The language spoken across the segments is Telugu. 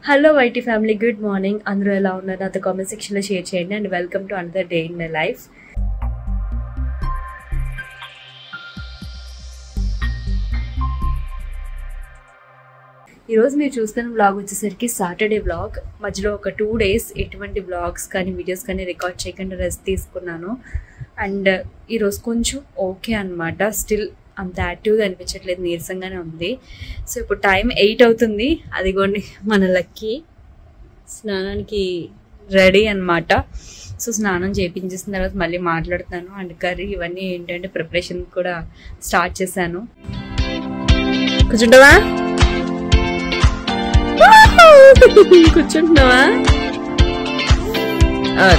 Hello YT family good morning అందరూ ఎలా ఉన్నారు నాతో కామెంట్ సెక్షన్లో షేర్ చేయండి and welcome to another day in my life ఈరోజు మీరు చూస్తున్న బ్లాగ్ వచ్చేసరికి సాటర్డే బ్లాగ్ మధ్యలో ఒక టూ డేస్ ఎటువంటి బ్లాగ్స్ కానీ వీడియోస్ కానీ రికార్డ్ చేయకుండా రెస్ట్ తీసుకున్నాను అండ్ ఈరోజు కొంచెం ఓకే అనమాట స్టిల్ అంత యాక్టివ్గా అనిపించట్లేదు నీరసంగానే ఉంది సో ఇప్పుడు టైం ఎయిట్ అవుతుంది అదిగోండి మన లక్కీ స్నానానికి రెడీ అన్నమాట సో స్నానం చేయించేసిన తర్వాత మళ్ళీ మాట్లాడుతాను అండ్ కర్రీ ఇవన్నీ ఏంటంటే ప్రిపరేషన్ కూడా స్టార్ట్ చేశాను కూర్చుంటావా కూర్చుంటున్నావా ఆ,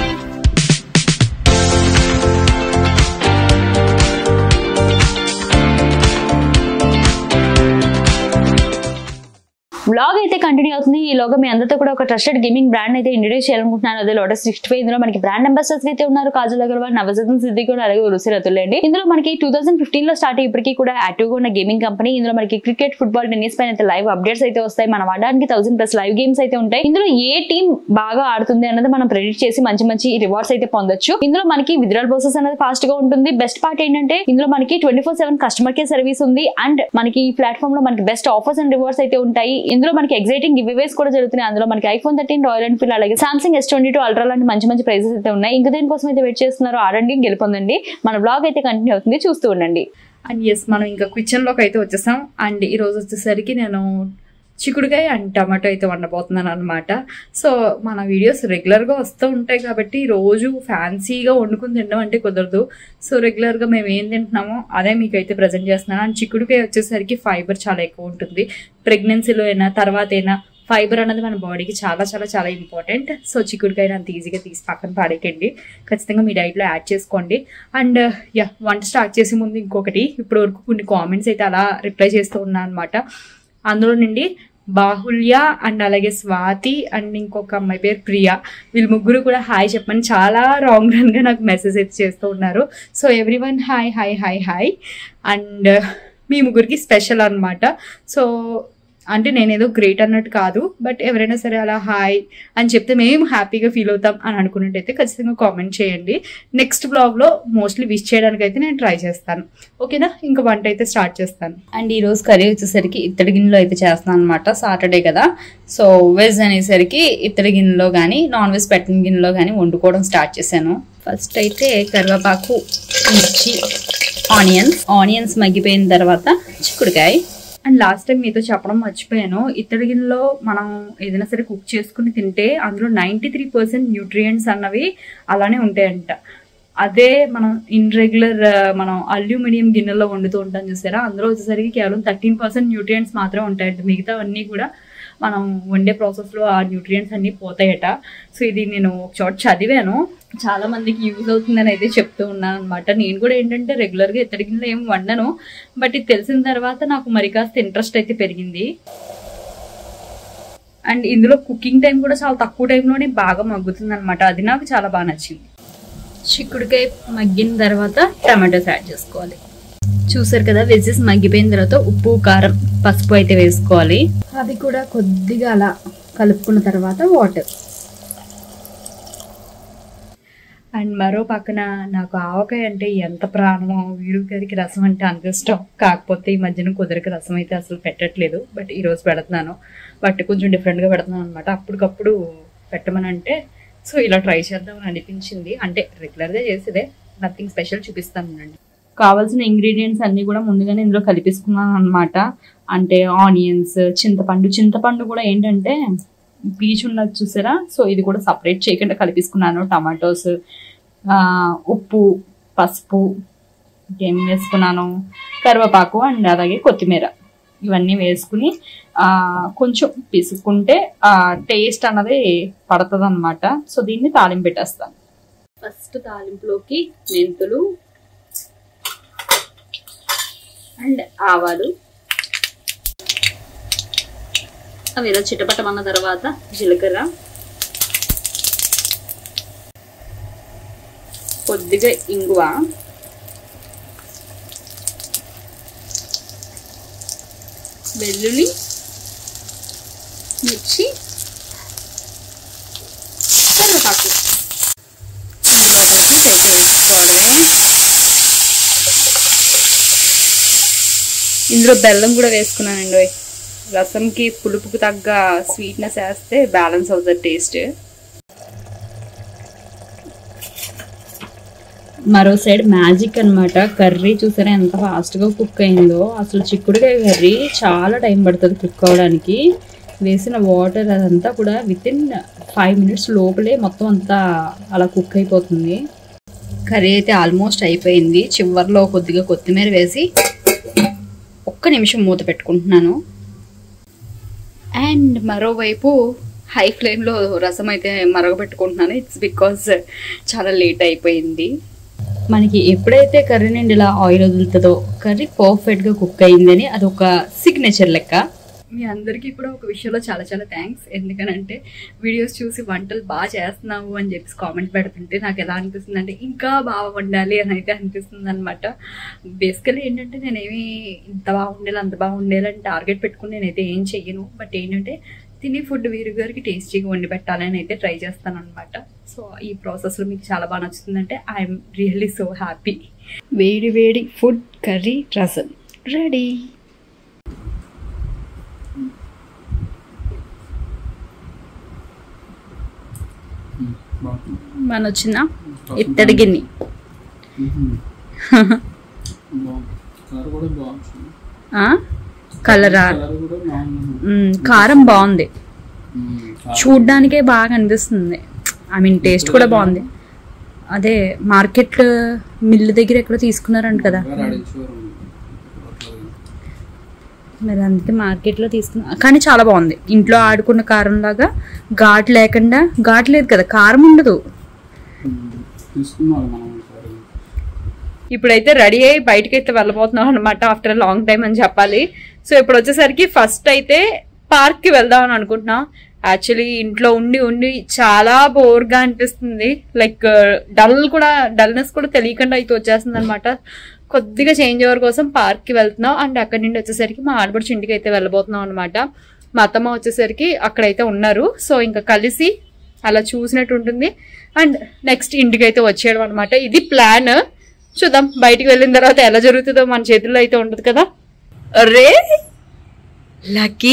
బ్లాగ్ అయితే కంటిన్యూ అవుతుంది ఈ లోగా మీ అందరితో కూడా ఒక ట్రస్టెడ్ గేమింగ్ బ్రాండ్ అయితే ఇంట్రడ్యూస్ చేయాలనుకుంటున్నాను అదే లోటస్ సిక్స్టీ ఫైవ్ ఇందులో మనకి బ్రాండ్ అంబాసిడర్స్ అయితే ఉన్నారు కాజల్ అగర్వాల్ నవజతన్ సిద్దిక్ కూడా అలాగే రుసి రతులేండి ఇందులో మనకి టూ థౌసండ్ ఫిఫ్టీన్ లో స్టార్ట్ ఇప్పటికీ కూడా యాక్టివ్ గా ఉన్న గేమింగ్ కంపెనీ ఇందులో మనకి క్రికెట్ ఫుట్బాల్ టెన్నిస్ పైన అయితే లైవ్ అప్డేట్స్ అయితే వస్తాయి మనం ఆడడానికి థౌసండ్ ప్లస్ లైవ్ గేమ్స్ అయితే ఉంటాయి ఇందులో ఏ టీం బాగా ఆడుతుంది అన్నది మనం ప్రెడిక్ట్ చేసి మంచి మంచి రివార్డ్స్ అయితే పొందొచ్చు ఇందులో మనకి విత్డ్రాల్ ప్రాసెస్ అనేది ఫాస్ట్ గా ఉంటుంది బెస్ట్ పార్ట్ ఏంటంటే ఇందులో మనకి twenty four seven customer care service ఉంది అండ్ మనకి ఈ ప్లాట్ఫామ్ లో మనకి బెస్ట్ ఆఫర్స్ అండ్ రివార్డ్స్ అయితే ఉంటాయి ఇందులో మనకి ఎగ్జైటింగ్ గివ్వేస్ కూడా జరుగుతున్నాయి అందులో మనకి ఐఫోన్ థర్టీన్ రాయల్ ఎన్ఫీల్డ్ అలాగే Samsung S twenty two Ultra లాంటి మంచి మంచి ప్రైజెస్ అయితే ఉన్నాయి ఇంకా దేనికోసం అయితే వెయిట్ చేస్తున్నారో ఆడండి గెలుపొందండి మన బ్లాగ్ అయితే కంటిన్యూ అవుతుంది చూస్తూ ఉండండి అండ్ ఎస్ మనం ఇంకా కిచెన్లోకి అయితే వచ్చేసాం అండ్ ఈరోజు వచ్చేసరికి నేను చిక్కుడుకాయ అండ్ టమాటో అయితే వండబోతున్నాను అనమాట సో మన వీడియోస్ రెగ్యులర్గా వస్తూ ఉంటాయి కాబట్టి రోజు ఫ్యాన్సీగా వండుకుని తినడం అంటే కుదరదు సో రెగ్యులర్గా మేము ఏం తింటున్నామో అదే మీకు అయితే ప్రజెంట్ చేస్తున్నాను అండ్ చిక్కుడుకాయ వచ్చేసరికి ఫైబర్ చాలా ఎక్కువ ఉంటుంది ప్రెగ్నెన్సీలో అయినా తర్వాత అయినా ఫైబర్ అనేది మన బాడీకి చాలా చాలా చాలా ఇంపార్టెంట్ సో చిక్కుడుకాయని అంత ఈజీగా తీసి పక్కన పాడేకండి ఖచ్చితంగా మీ డైట్లో యాడ్ చేసుకోండి అండ్ యా వంట స్టార్ట్ చేసే ముందు ఇంకొకటి ఇప్పటి వరకు కొన్ని కామెంట్స్ అయితే అలా రిప్లై చేస్తూ ఉన్నాను అనమాట అందులో నుండి బాహుల్య అండ్ అలాగే స్వాతి అండ్ ఇంకొక అమ్మాయి పేరు ప్రియా వీళ్ళు ముగ్గురు కూడా హాయ్ చెప్పని చాలా రాంగ్ రన్గా నాకు మెసేజ్ అయితే చేస్తూ ఉన్నారు so every one hi hi hi hi and మీ ముగ్గురికి స్పెషల్ అన్నమాట సో అంటే నేనేదో గ్రేట్ అన్నట్టు కాదు బట్ ఎవరైనా సరే అలా హాయ్ అని చెప్తే మేము హ్యాపీగా ఫీల్ అవుతాం అని అనుకున్నట్టయితే ఖచ్చితంగా కామెంట్ చేయండి నెక్స్ట్ బ్లాగ్లో మోస్ట్లీ విష్ చేయడానికి అయితే నేను ట్రై చేస్తాను ఓకేనా ఇంకా వంట అయితే స్టార్ట్ చేస్తాను అండ్ ఈ రోజు కర్రీ వచ్చేసరికి ఇత్తడి గిన్నెలో అయితే చేస్తాను అనమాట సాటర్డే కదా సో వెజ్ అనేసరికి ఇత్తడి గిన్నెలో కానీ నాన్ వెజ్ పెట్టిన గిన్నెలో కానీ వండుకోవడం స్టార్ట్ చేశాను ఫస్ట్ అయితే కరివేపాకు మిర్చి ఆనియన్స్ ఆనియన్స్ మగ్గిపోయిన తర్వాత చిక్కుడుకాయ అండ్ లాస్ట్ టైం మీతో చెప్పడం మర్చిపోయాను ఇత్తడి గిన్నెలో మనం ఏదైనా సరే కుక్ చేసుకుని తింటే అందులో నైంటీ త్రీ పర్సెంట్ న్యూట్రియంట్స్ అన్నవి అలానే ఉంటాయంట అదే మనం ఇన్ రెగ్యులర్ మనం అల్యూమినియం గిన్నెలో వండుతూ ఉంటాం చూసారా అందులో వచ్చేసరికి కేవలం థర్టీన్ పర్సెంట్ న్యూట్రియంట్స్ మాత్రమే ఉంటాయంట మిగతా అన్నీ కూడా మనం వండే ప్రాసెస్లో ఆ న్యూట్రియంట్స్ అన్నీ పోతాయట సో ఇది నేను ఒక చోట చదివాను చాలా మందికి యూజ్ అవుతుందని అయితే చెప్తూ ఉన్నాను అనమాట నేను కూడా ఏంటంటే రెగ్యులర్గా ఇత్తడి గిన్నెలో ఏం వండను బట్ ఇది తెలిసిన తర్వాత నాకు మరి కాస్త ఇంట్రెస్ట్ అయితే పెరిగింది అండ్ ఇందులో కుకింగ్ టైం కూడా చాలా తక్కువ టైంలోనే బాగా మగ్గుతుంది అనమాట అది నాకు చాలా బాగా నచ్చింది చిక్కుడుకాయ మగ్గిన తర్వాత టమాటోస్ యాడ్ చేసుకోవాలి చూసారు కదా వెజ్జెస్ మగ్గిపోయిన తర్వాత ఉప్పు కారం పసుపు అయితే వేసుకోవాలి అది కూడా కొద్దిగా అలా కలుపుకున్న తర్వాత వాటర్ అండ్ మరో పక్కన నాకు ఆవకాయ అంటే ఎంత ప్రాణమో వీడు గారికి రసం అంటే అంత ఇష్టం కాకపోతే ఈ మధ్యన కుదరక రసం అయితే అసలు పెట్టట్లేదు బట్ ఈ రోజు పెడుతున్నాను బట్ కొంచెం డిఫరెంట్గా పెడుతున్నాను అనమాట అప్పటికప్పుడు పెట్టమని అంటే సో ఇలా ట్రై చేద్దామని అనిపించింది అంటే రెగ్యులర్గా చేసేదే నథింగ్ స్పెషల్ చూపిస్తాను అండి కావాల్సిన ఇంగ్రీడియంట్స్ అన్నీ కూడా ముందుగానే ఇందులో కలిపేసుకున్నాను అనమాట అంటే ఆనియన్స్ చింతపండు చింతపండు కూడా ఏంటంటే పీచు ఉన్నది చూసారా సో ఇది కూడా సపరేట్ చేయకుండా కలిపేసుకున్నాను టమాటోస్ ఆ, ఉప్పు పసుపు ఇంకేం వేసుకున్నాను కరివేపాకు అండ్ అలాగే కొత్తిమీర ఇవన్నీ వేసుకుని ఆ, కొంచెం పిసుకుంటే ఆ టేస్ట్ అన్నది పడుతుంది అనమాట సో దీన్ని తాలింపు పెట్టేస్తాను ఫస్ట్ తాలింపులోకి మెంతులు అండ్ ఆవాలు అవి ఇలా చిటపటమన్న తర్వాత జీలకర్ర కొద్దిగా ఇంగువ వెల్లుల్లి మిర్చి కరివేపాకు ఇందులోకి అయితే వేసుకోవడమే ఇందులో బెల్లం కూడా వేసుకున్నానండి రసంకి పులుపుకు తగ్గ స్వీట్నెస్ వేస్తే బ్యాలెన్స్ అవుతుంది టేస్ట్ మరో సైడ్ మ్యాజిక్ అన్నమాట కర్రీ చూసారా ఎంత ఫాస్ట్గా కుక్ అయిందో అసలు చిక్కుడుకాయ కర్రీ చాలా టైం పడుతుంది కుక్ అవ్వడానికి వేసిన వాటర్ అదంతా కూడా విత్ ఇన్ ఫైవ్ మినిట్స్ లోపలే మొత్తం అంతా అలా కుక్ అయిపోతుంది కర్రీ అయితే ఆల్మోస్ట్ అయిపోయింది చివర్లో కొద్దిగా కొత్తిమీర వేసి ఒక్క నిమిషం మూత పెట్టుకుంటున్నాను అండ్ మరోవైపు హై ఫ్లేమ్లో రసం అయితే మరగబెట్టుకుంటున్నాను ఇట్స్ బికాజ్ చాలా లేట్ అయిపోయింది మనకి ఎప్పుడైతే కర్రీ నుండి ఇలా ఆయిల్ వదులుతుందో కర్రీ పర్ఫెక్ట్గా కుక్ అయిందని అది ఒక సిగ్నేచర్ లెక్క మీ అందరికీ కూడా ఒక విషయంలో చాలా చాలా థ్యాంక్స్ ఎందుకనంటే వీడియోస్ చూసి వంటలు బాగా చేస్తున్నావు అని చెప్పేసి కామెంట్ పెడుతుంటే నాకు ఎలా అనిపిస్తుంది అంటే ఇంకా బాగా వండాలి అని అయితే అనిపిస్తుంది అనమాట బేసికలీ ఏంటంటే నేనేమి ఇంత బాగా ఉండాలి అంత బాగా ఉండాలి అని టార్గెట్ పెట్టుకుని నేనైతే ఏం చెయ్యను బట్ ఏంటంటే తినే ఫుడ్ వీరి గారికి టేస్టీగా వండి పెట్టాలని అయితే ట్రై చేస్తాను అనమాట సో ఈ ప్రాసెస్లో మీకు చాలా బాగా నచ్చుతుందంటే ఐఎమ్ రియల్లీ సో హ్యాపీ వేడి వేడి ఫుడ్ కర్రీ రసం రెడీ బాగుంది మన వచ్చిన ఇత్తడి గిన్నె బాగుంది కలర్ కూడా బాగుంది ఆ? కలరా కలర్ కూడా బాగుంది మ్మ్, కారం బాగుంది మ్మ్. చాలా చూడ్డానికే బాగా అనిపిస్తుంది ఐ మీన్ టేస్ట్ కూడా బాగుంది అదే మార్కెట్ మిల్లు దగ్గర ఎక్కడ తీసుకున్నారంట కదా బాగా ఆడించేవారు అట్లా మరి అందుకే మార్కెట్లో తీసుకున్నా కానీ చాలా బాగుంది ఇంట్లో ఆడుకున్న కారం లాగా ఘాట్ లేకుండా ఘాట్ లేదు కదా కారం ఉండదు మ్మ్. తీసుకున్నాం మనం ఒకసారి ఇప్పుడైతే రెడీ అయ్యి బయటకి అయితే వెళ్ళబోతున్నాం అనమాట ఆఫ్టర్ లాంగ్ టైం అని చెప్పాలి సో ఇప్పుడు వచ్చేసరికి ఫస్ట్ అయితే పార్క్ కి వెళ్దాం అని అనుకుంటున్నాం యాక్చువల్లీ ఇంట్లో ఉండి ఉండి చాలా బోర్ గా అనిపిస్తుంది లైక్ డల్ కూడా డల్నెస్ కూడా తెలియకుండా అయితే వచ్చేస్తుంది అనమాట కొద్దిగా చేంజ్ ఓవర్ కోసం పార్క్ కి వెళ్తున్నాం అండ్ అక్కడి నుండి వచ్చేసరికి మా ఆడపడుచు ఇంటికి అయితే వెళ్ళబోతున్నాం అనమాట మా అత్తమ్మ వచ్చేసరికి అక్కడైతే ఉన్నారు సో ఇంకా కలిసి అలా చూసినట్టు ఉంటుంది అండ్ నెక్స్ట్ ఇంటికి అయితే వచ్చేయడం అనమాట ఇది ప్లాన్ చూద్దాం బయటికి వెళ్ళిన తర్వాత ఎలా జరుగుతుందో మన చేతుల్లో అయితే ఉండదు కదా అరే లక్కీ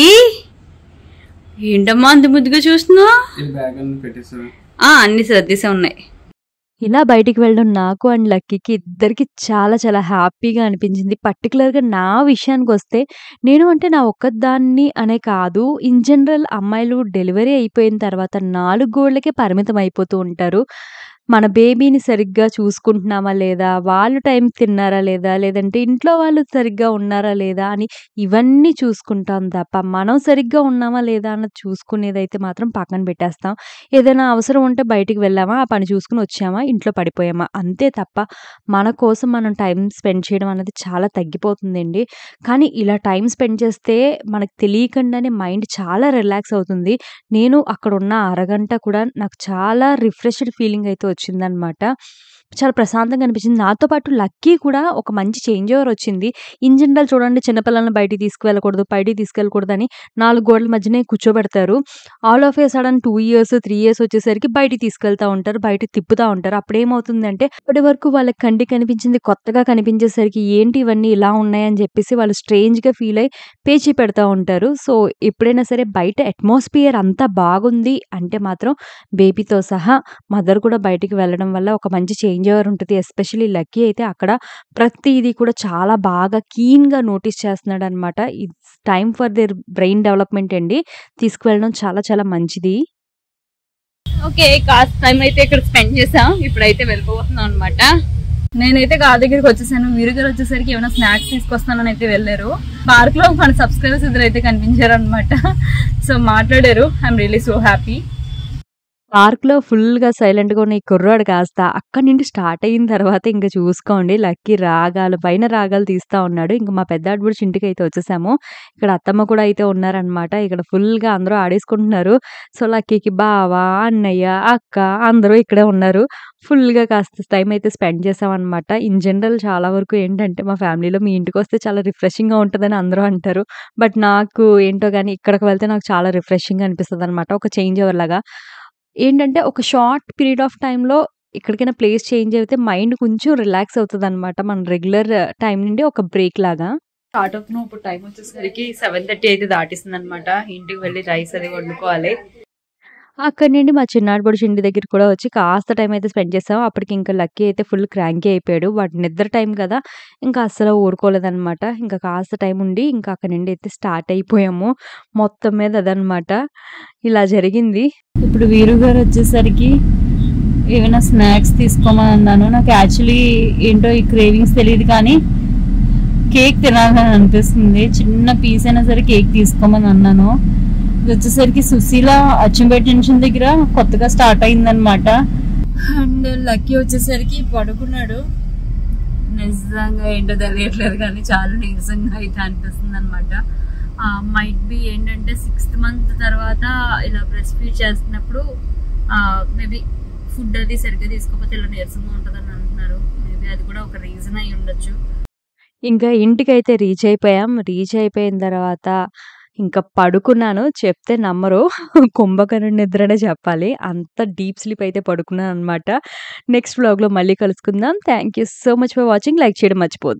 ఏంటమ్మా అంత ముద్దుగా చూస్తున్నా ఇది బ్యాగ్ అన్ని పెట్టేసారు అన్ని సర్దీసే ఉన్నాయి ఇలా బయటికి వెళ్ళడం నాకు అండ్ లక్కీకి ఇద్దరికి చాలా చాలా హ్యాపీగా అనిపించింది పర్టికులర్గా నా విషయానికి వస్తే నేను అంటే నా ఒక్కదాన్ని అనే కాదు ఇన్ జనరల్ అమ్మాయిలు డెలివరీ అయిపోయిన తర్వాత నాలుగు గోళ్ళకే పరిమితం అయిపోతూ ఉంటారు మన బేబీని సరిగ్గా చూసుకుంటున్నామా లేదా వాళ్ళు టైం తిన్నారా లేదా లేదంటే ఇంట్లో వాళ్ళు సరిగ్గా ఉన్నారా లేదా అని ఇవన్నీ చూసుకుంటాం తప్ప మనం సరిగ్గా ఉన్నామా లేదా అన్నది చూసుకునేదైతే మాత్రం పక్కన పెట్టేస్తాం ఏదైనా అవసరం ఉంటే బయటికి వెళ్ళామా ఆ పని చూసుకుని వచ్చామా ఇంట్లో పడిపోయామా అంతే తప్ప మన కోసం మనం టైం స్పెండ్ చేయడం అనేది చాలా తగ్గిపోతుందండి కానీ ఇలా టైం స్పెండ్ చేస్తే మనకు తెలియకుండానే మైండ్ చాలా రిలాక్స్ అవుతుంది నేను అక్కడ ఉన్న అరగంట కూడా నాకు చాలా రిఫ్రెష్డ్ ఫీలింగ్ అయితే వచ్చిందనమాట చాలా ప్రశాంతంగా అనిపించింది నాతో పాటు లక్కీ కూడా ఒక మంచి చేంజ్ ఓవర్ వచ్చింది ఇన్ జనరల్ చూడండి చిన్నపిల్లల్ని బయటికి తీసుకువెళ్ళకూడదు బయటికి తీసుకెళ్ళకూడదు అని నాలుగు గోడల మధ్యనే కూర్చోబెడతారు all of a sudden two years three years వచ్చేసరికి బయటికి తీసుకెళ్తా ఉంటారు బయటికి తిప్పుతా ఉంటారు అప్పుడు ఏమవుతుందంటే ఇప్పటి వరకు వాళ్ళకి కంటికి కనిపించింది కొత్తగా కనిపించేసరికి ఏంటి ఇవన్నీ ఇలా ఉన్నాయని చెప్పేసి వాళ్ళు స్ట్రేంజ్గా ఫీల్ అయ్యి పేచీ పెడతా ఉంటారు సో ఎప్పుడైనా సరే బయట అట్మాస్ఫియర్ అంతా బాగుంది అంటే మాత్రం బేబీతో సహా మదర్ కూడా బయటికి వెళ్ళడం వల్ల ఒక మంచి చేంజ్ ఓవర్ ఉంటుంది ఎస్పెషల్లీ లక్కీ అయితే అక్కడ ప్రతిదీ కూడా చాలా బాగా కీన్గా నోటీస్ చేస్తున్నాడు అనమాట it's time for their brain development అండి తీసుకువెళ్ళడం చాలా చాలా మంచిది ఓకే కాస్త టైం అయితే ఇక్కడ స్పెండ్ చేసాం ఇప్పుడైతే వెళ్ళిపోతున్నాం అనమాట నేనైతే గా దగ్గరికి వచ్చేసాను వీరు గారు వచ్చేసరికి ఏమైనా స్నాక్స్ తీసుకొస్తానని అయితే వెళ్ళారు పార్క్ లో మన సబ్స్క్రైబర్స్ ఇద్దరు అయితే కనిపించారు అనమాట సో మాట్లాడారు ఐఎమ్ రియలీ సో హ్యాపీ పార్క్‌లో ఫుల్‌గా సైలెంట్‌గా ఉన్న ఈ కుర్రాడు కాస్త అక్కడి నుండి స్టార్ట్ అయిన తర్వాత ఇంక చూసుకోండి లక్కీ రాగాలు పైన రాగాలు తీస్తా ఉన్నాడు. ఇంక మా పెద్ద ఆడపడుచు ఇంటికైతే వచ్చేసాము. ఇక్కడ అత్తమ్మ కూడా అయితే ఉన్నారనమాట. ఇక్కడ ఫుల్‌గా అందరూ ఆడేసుకుంటున్నారు. సో, లక్కీకి బావ, అన్నయ్య, అక్క అందరూ ఇక్కడే ఉన్నారు. ఫుల్‌గా కాస్త టైం అయితే స్పెండ్ చేశామనమాట. ఇన్ జనరల్ చాలా వరకు ఏంటంటే మా ఫ్యామిలీలో మీ ఇంటికొస్తే చాలా రిఫ్రెషింగ్‌గా ఉంటదని అందరూ అంటారు. బట్ నాకు ఏంటో గాని ఇక్కడికి వెళ్తే నాకు చాలా రిఫ్రెషింగ్‌గా అనిపిస్తదనమాట. ఒక చేంజ్ ఓవర్ లాగా. ఏంటంటే ఒక షార్ట్ పీరియడ్ ఆఫ్ టైంలో ఎక్కడికైనా ప్లేస్ చేంజ్ అయితే మైండ్ కొంచెం రిలాక్స్ అవుతదనమాట. మన రెగ్యులర్ టైం నుండి ఒక బ్రేక్ లాగా. స్టార్ట్ అవుతున్నాం ఇప్పుడు టైం వచ్చేసరికి 7:30 అయితే దాటేసిందనమాట. ఇంటికి వెళ్లి రైస్ అది వండుకోవాలి. అక్కడి నుండి మా చిన్నాడపడుచు ఇంటి దగ్గరికి కూడా వచ్చి కాస్త టైం అయితే స్పెండ్ చేసాం. అప్పటికి ఇంకా లక్కీ అయితే ఫుల్ క్రాంకీ అయిపోయాడు. వాడి నిద్ర టైం కదా! ఇంకా అస్సలు ఊరుకోలేదనమాట. ఇంకా కాస్త టైం ఉండి ఇంకా అక్కడి నుండి అయితే స్టార్ట్ అయిపోయాము. మొత్తం మీద అదనమాట. ఇలా జరిగింది. ఇప్పుడు వీరు గారు వచ్చేసరికి ఏమైనా స్నాక్స్ తీసుకోమని అన్నాను. నాకు యాక్చువల్లీ ఏంటో ఈ క్రేవింగ్స్ తెలియదు కానీ కేక్ తినాలని అనిపిస్తుంది. చిన్న పీస్ అయినా సరే కేక్ తీసుకోమని అన్నాను. ఇది వచ్చేసరికి సుశీల అచ్చంపేట జంక్షన్ దగ్గర కొత్తగా స్టార్ట్ అయిందనమాట. అండ్ లక్కీ వచ్చేసరికి పడుకున్నాడు. నిజంగా ఏంటో తెలియట్లేదు కానీ చాలా నీరసంగా అయితే అనిపిస్తుంది అనమాట. మైట్ బి ఏంటంటే సిక్స్త్ మంత్ తర్వాత ఇలా బ్రెస్ట్ ఫీడ్ చేస్తున్నప్పుడు మేబీ ఫుడ్ అది సరిగ్గా తీసుకోకపోతే ఇలా నీరసంగా ఉంటుందని అంటున్నారు. మేబీ అది కూడా ఒక రీజన్ అయి ఉండొచ్చు. ఇంకా ఇంటికైతే రీచ్ అయిపోయాం. రీచ్ అయిపోయిన తర్వాత ఇంకా పడుకున్నాను. చెప్తే నమ్మరు. కుంభకర్ణుడి నిద్రనే చెప్పాలి. అంత డీప్ స్లీప్ అయితే పడుకున్నాననమాట. నెక్స్ట్ వ్లాగ్‌లో మళ్ళీ కలుసుకుందాం. Thank you so much for watching. Like చేయడం మర్చిపోవద్దు.